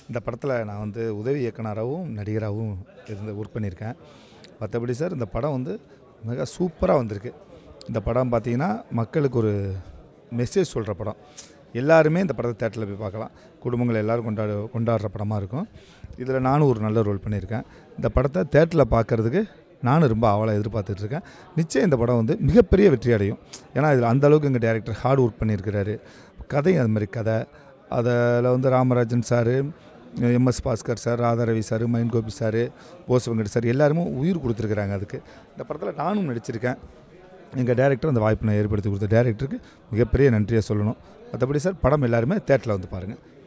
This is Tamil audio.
இந்த படத்தில் நான் வந்து உதவி இயக்குனராகவும் நடிகராகவும் இருந்து ஒர்க் பண்ணியிருக்கேன் மற்றபடி சார் இந்த படம் வந்து மிக சூப்பராக வந்திருக்கு இந்த படம் பார்த்திங்கன்னா மக்களுக்கு ஒரு மெசேஜ் சொல்கிற படம் எல்லாருமே இந்த படத்தை தேட்டரில் போய் பார்க்கலாம் குடும்பங்கள் எல்லோரும் கொண்டாடு கொண்டாடுற படமாக இருக்கும் இதில் நானும் ஒரு நல்ல ரோல் பண்ணியிருக்கேன் இந்த படத்தை தேட்டரில் பார்க்குறதுக்கு நானும் ரொம்ப ஆவலாக எதிர்பார்த்துட்டு இருக்கேன் நிச்சயம் இந்த படம் வந்து மிகப்பெரிய வெற்றி அடையும் ஏன்னா இதில் அந்த அளவுக்கு எங்கள் டேரக்டர் ஹார்ட் ஒர்க் பண்ணியிருக்கிறாரு கதையும் அது மாதிரி கதை அதில் வந்து Ramarajan sir MS Bhaskar sir Radha Ravi sir mime Gopi sir Bose Venkat sir எல்லாருமே உயிர் கொடுத்துருக்குறாங்க அதுக்கு இந்த படத்தில் நானும் நடிச்சிருக்கேன் எங்கள் டேரக்டர் அந்த வாய்ப்பு நான் ஏற்படுத்தி கொடுத்த டேரக்டருக்கு மிகப்பெரிய நன்றியை சொல்லணும் மற்றபடி சார் படம் எல்லாருமே தேட்டரில் வந்து பாருங்கள்